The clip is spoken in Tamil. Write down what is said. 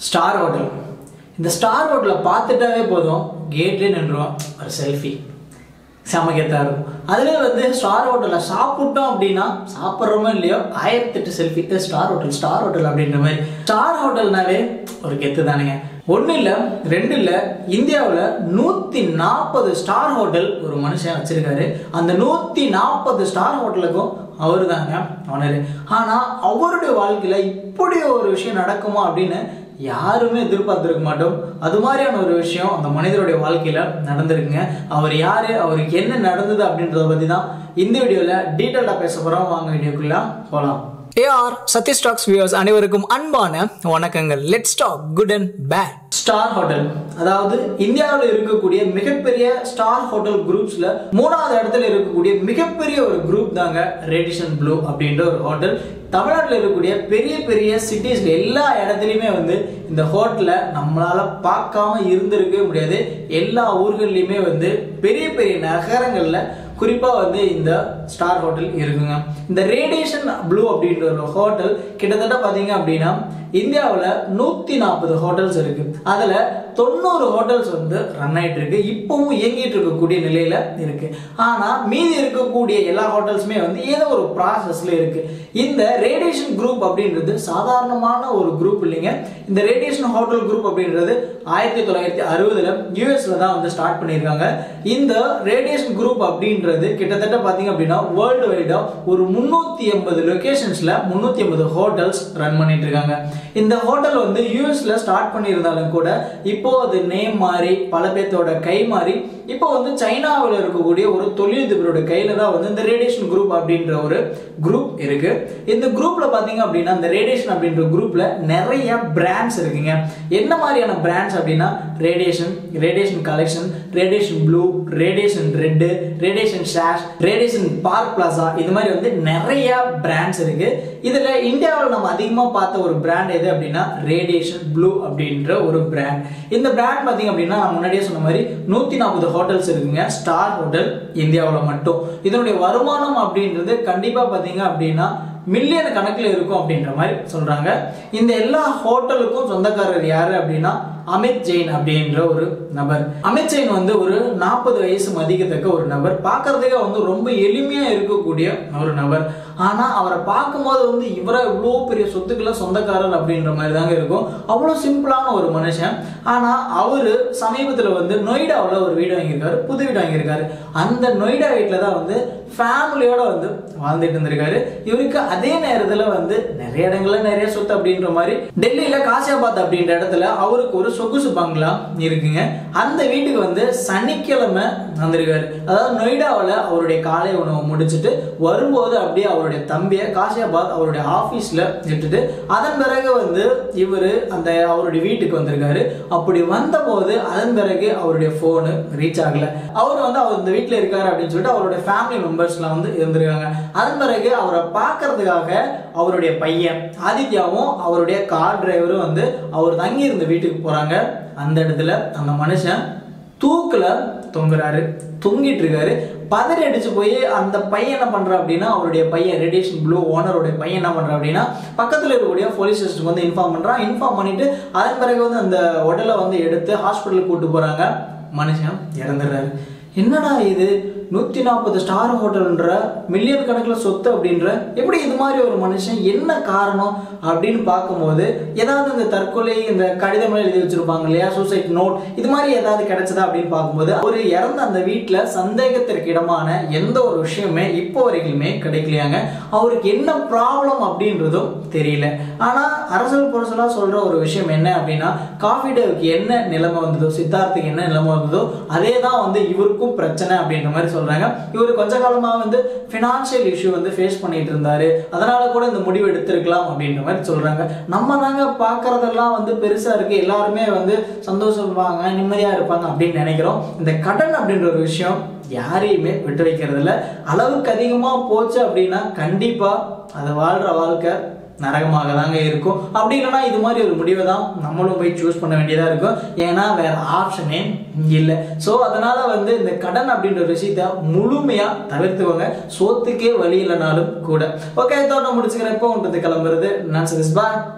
ஸ்டார் ஹோட்டல் இந்த ஸ்டார் ஹோட்டலை பார்த்துட்டாவே போதும் கேட்லேயே நின்றுவோம் ஒரு செல்ஃபி செமக்கெத்தாக இருக்கும் அதுவே வந்து ஸ்டார் ஹோட்டலில் சாப்பிட்டோம் அப்படின்னா சாப்பிட்றோமோ இல்லையோ ஆயிரத்தெட்டு selfie star hotel star hotel அப்படின்ற மாதிரி ஸ்டார் ஹோட்டல்னாவே ஒரு கெத்து தானுங்க ஒன்றும் இல்லை ரெண்டு இல்லை இந்தியாவில் நூற்றி நாற்பது ஸ்டார் ஹோட்டல் ஒரு மனுஷன் வச்சிருக்காரு அந்த நூற்றி நாற்பது ஸ்டார் ஹோட்டலுக்கும் அவர் தாங்க ஓனர் ஆனால் அவருடைய வாழ்க்கையில் இப்படி ஒரு விஷயம் நடக்குமா அப்படின்னு யாருமே எதிர்பார்த்துருக்க மாட்டோம் அது மாதிரியான ஒரு விஷயம் அந்த மனிதருடைய வாழ்க்கையில நடந்திருக்குங்க அவர் யாரு அவருக்கு என்ன நடந்தது அப்படின்றத பத்தி தான் இந்த வீடியோல டீட்டெயிலாக பேச போறோம் வாங்க வீடியோக்குள்ள போலாம் ஏஆர் சத்ய ஸ்டாக்ஸ் வியூவர்ஸ் அனைவருக்கும் அன்பான வணக்கங்கள் let's talk good and bad star hotel அதாவது இந்தியாவில் இருக்கக்கூடிய மிகப்பெரிய ஸ்டார் ஹோட்டல் குரூப்ஸ்ல மூணாவது இடத்துல இருக்கக்கூடிய மிகப்பெரிய ஒரு குரூப் தாங்க ரேடிஷன் ப்ளூ அப்படின்ற ஒரு ஹோட்டல் தமிழ்நாட்டில் இருக்கக்கூடிய பெரிய பெரிய சிட்டிஸ்ல எல்லா இடத்துலையுமே வந்து இந்த ஹோட்டலை நம்மளால பார்க்காம இருந்திருக்கவே முடியாது எல்லா ஊர்கள்லையுமே வந்து பெரிய பெரிய நகரங்கள்ல குறிப்பாக வந்து இந்த ஸ்டார் ஹோட்டல் இருக்குங்க இந்த ரேடியேஷன் ப்ளூ அப்படின்ற ஒரு ஹோட்டல் கிட்டத்தட்ட பார்த்தீங்க அப்படின்னா இந்தியாவில் நூற்றி நாற்பது ஹோட்டல்ஸ் இருக்கு அதில் தொண்ணூறு ஹோட்டல்ஸ் வந்து ரன் ஆயிட்டு இருக்கு இப்பவும் இயங்கிட்டு இருக்கக்கூடிய நிலையில இருக்கு ஆனால் மீதி இருக்கக்கூடிய எல்லா ஹோட்டல்ஸுமே வந்து ஏதோ ஒரு ப்ராசஸ்ல இருக்கு இந்த ரேடியேஷன் குரூப் அப்படின்றது சாதாரணமான ஒரு குரூப் இல்லைங்க இந்த ரேடியேஷன் ஹோட்டல் குரூப் அப்படின்றது ஆயிரத்தி தொள்ளாயிரத்தி அறுபதுல யூஎஸ்ல தான் வந்து ஸ்டார்ட் பண்ணியிருக்காங்க இந்த ரேடியேஷன் குரூப் அப்படின்றது கிட்டத்தட்ட பார்த்தீங்க அப்படின்னா வேர்ல்டு வைடா ஒரு முன்னூத்தி எண்பது லொகேஷன்ஸ்ல முன்னூத்தி எண்பது ஹோட்டல்ஸ் ரன் பண்ணிட்டு இருக்காங்க இந்த ஹோட்டல் வந்து யூஎஸ்ல ஸ்டார்ட் பண்ணியிருந்தாலும் கூட இப்போ அது நேம் மாறி பல பேர்த்தோட கை மாறி இப்போ வந்து சைனாவில் இருக்கக்கூடிய ஒரு தொழிலதிபரோட கையில தான் வந்து இந்த ரேடியேஷன் குரூப் அப்படின்ற ஒரு குரூப் இருக்கு இந்த குரூப்ல பாத்தீங்க அப்படின்னா இந்த ரேடியேஷன் அப்படின்ற குரூப்ல நிறைய பிராண்ட்ஸ் இருக்குங்க என்ன மாதிரியான பிராண்ட்ஸ் அப்படின்னா Radisson Radisson Collection Radisson Blu Radisson Red Radisson ஷாஷ் ரேடியேஷன் பார்க் பிளாசா இது மாதிரி வந்து நிறைய பிராண்ட்ஸ் இருக்கு இதுல இந்தியாவில் நம்ம அதிகமாக பார்த்த ஒரு பிராண்ட் எது அப்படின்னா ரேடியேஷன் ப்ளூ அப்படின்ற ஒரு பிராண்ட் இந்த பிராண்ட் பார்த்தீங்க அப்படின்னா நான் முன்னாடியே சொன்ன மாதிரி நூற்றி நாற்பது ஹோட்டல்ஸ் இருக்குங்க ஸ்டார் ஹோட்டல் இந்தியாவில் மட்டும் இதனுடைய வருமானம் அப்படின்றது கண்டிப்பாக பார்த்தீங்க அப்படின்னா மில்லியன் கணக்கில் இருக்கும் அப்படின்ற மாதிரி சொல்றாங்க இந்த எல்லா ஹோட்டலுக்கும் சொந்தக்காரர் யாரு அப்படின்னா அமித் ஜெயின் அப்படின்ற ஒரு நபர் அமித் ஜெயின் வந்து ஒரு நாற்பது வயசு மதிக்கத்தக்க ஒரு நபர் பார்க்கறதுக்கு வந்து ரொம்ப எளிமையா இருக்கக்கூடிய ஒரு நபர் ஆனா அவரை பார்க்கும்போது வந்து இவரை இவ்வளோ பெரிய சொத்துக்களை சொந்தக்காரர் அப்படின்ற மாதிரி தாங்க இருக்கும் அவ்வளோ சிம்பிளான ஒரு மனுஷன் ஆனா அவரு சமீபத்தில் வந்து நொய்டாவில் ஒரு வீடு வாங்கியிருக்காரு புது வீடு வாங்கியிருக்காரு அந்த நொய்டா வீட்டில் தான் வந்து ஃபேமிலியோட வந்து வாழ்ந்துட்டு இருந்திருக்காரு இவருக்கு அதே நேரத்தில் வந்து நிறைய இடங்கள்ல நிறைய சொத்து அப்படின்ற மாதிரி டெல்லியில காசியாபாத் அப்படின்ற இடத்துல அவருக்கு ஒரு சொகுசு பங்களா இருக்குங்க அந்த வீட்டுக்கு வந்து சனிக்கிழமை வந்திருக்காரு அதாவது நொய்டாவில் அவருடைய காலை உணவு முடிச்சுட்டு வரும்போது அப்படியே அவருடைய தம்பியை காசியாபாத் அவருடைய ஆஃபீஸில் விட்டுட்டு அதன் பிறகு வந்து இவர் அந்த அவருடைய வீட்டுக்கு வந்திருக்காரு அப்படி வந்தபோது அதன் பிறகு அவருடைய ஃபோனு ரீச் ஆகல அவர் வந்து அவர் இந்த வீட்டில் இருக்காரு அப்படின்னு சொல்லிட்டு அவருடைய ஃபேமிலி மெம்பர்ஸ்லாம் வந்து இருந்திருக்காங்க அதன் பிறகு அவரை பார்க்கறதுக்காக அவருடைய பையன் ஆதித்யாவும் அவருடைய கார் டிரைவரும் வந்து அவர் தங்கி இருந்த வீட்டுக்கு போறாங்க அந்த இடத்துல அந்த மனுஷன் தூக்குல தொங்குறாரு தொங்கிட்டு இருக்காரு பதறி அடிச்சு போய் அந்த பையன் என்ன பண்றா அப்படின்னா அவருடைய பையன் ரேடியேஷன் ப்ளூ ஓனருடைய பையன் என்ன பண்றா அப்படின்னா பக்கத்துல இருக்கக்கூடிய போலீஸ் ஸ்டேஷனுக்கு வந்து இன்ஃபார்ம் பண்றான் இன்ஃபார்ம் பண்ணிட்டு அதன் பிறகு வந்து அந்த உடலை வந்து எடுத்து ஹாஸ்பிட்டலுக்கு கூட்டு போறாங்க மனுஷன் இறந்துடுறாரு என்னடா இது நூற்றி நாற்பது ஸ்டார் ஹோட்டல்ன்ற மில்லியன் கணக்கில் சொத்து அப்படின்ற எப்படி இது மாதிரி ஒரு மனுஷன் என்ன காரணம் அப்படின்னு பார்க்கும்போது ஏதாவது இந்த தற்கொலை இந்த கடிதம் எழுதி வச்சிருப்பாங்க இல்லையா சூசைட் நோட் இது மாதிரி ஏதாவது கிடைச்சதா அப்படின்னு பார்க்கும்போது அவர் இறந்த அந்த வீட்டில் சந்தேகத்திற்கு இடமான எந்த ஒரு விஷயமே இப்போ வரைக்குமே கிடைக்கலையாங்க அவருக்கு என்ன ப்ராப்ளம் அப்படின்றதும் தெரியல ஆனால் அரசல் புரசலாக சொல்ற ஒரு விஷயம் என்ன அப்படின்னா காஃபி டேவுக்கு என்ன நிலைமை வந்ததோ சித்தார்த்துக்கு என்ன நிலைமை வந்ததோ அதே தான் வந்து இவருக்கும் பிரச்சனை அப்படின்ற மாதிரி சொல்றாங்க இவர் கொஞ்ச காலமா வந்து ஃபினான்ஷியல் இஷ்யூ வந்து ஃபேஸ் பண்ணிட்டு இருந்தாரு அதனால கூட இந்த முடிவு எடுத்திருக்கலாம் அப்படின்ற மாதிரி சொல்றாங்க நம்ம தாங்க பார்க்கறதெல்லாம் வந்து பெருசா இருக்கு எல்லாருமே வந்து சந்தோஷப்படுவாங்க நிம்மதியா இருப்பாங்க அப்படின்னு நினைக்கிறோம் இந்த கடன் அப்படின்ற ஒரு விஷயம் யாரையுமே விட்டு வைக்கிறது இல்லை அளவுக்கு அதிகமா போச்சு அப்படின்னா கண்டிப்பா அது வாழ்ற வாழ்க்கை நரகமாக தாங்க இருக்கும் அப்படி இல்லைன்னா இது மாதிரி ஒரு முடிவை தான் நம்மளும் போய் சூஸ் பண்ண வேண்டியதாக இருக்கும் ஏன்னா வேற ஆப்ஷனே இல்லை ஸோ அதனால வந்து இந்த கடன் அப்படின்ற ஒரு விஷயத்த முழுமையாக தவிர்த்துக்கோங்க சோத்துக்கே வழி இல்லைனாலும் கூட ஓகே தோட்டம் முடிச்சுக்கிறேன் இப்போ உங்களுக்கு கிளம்புறது நான் சதீஷ் பாய்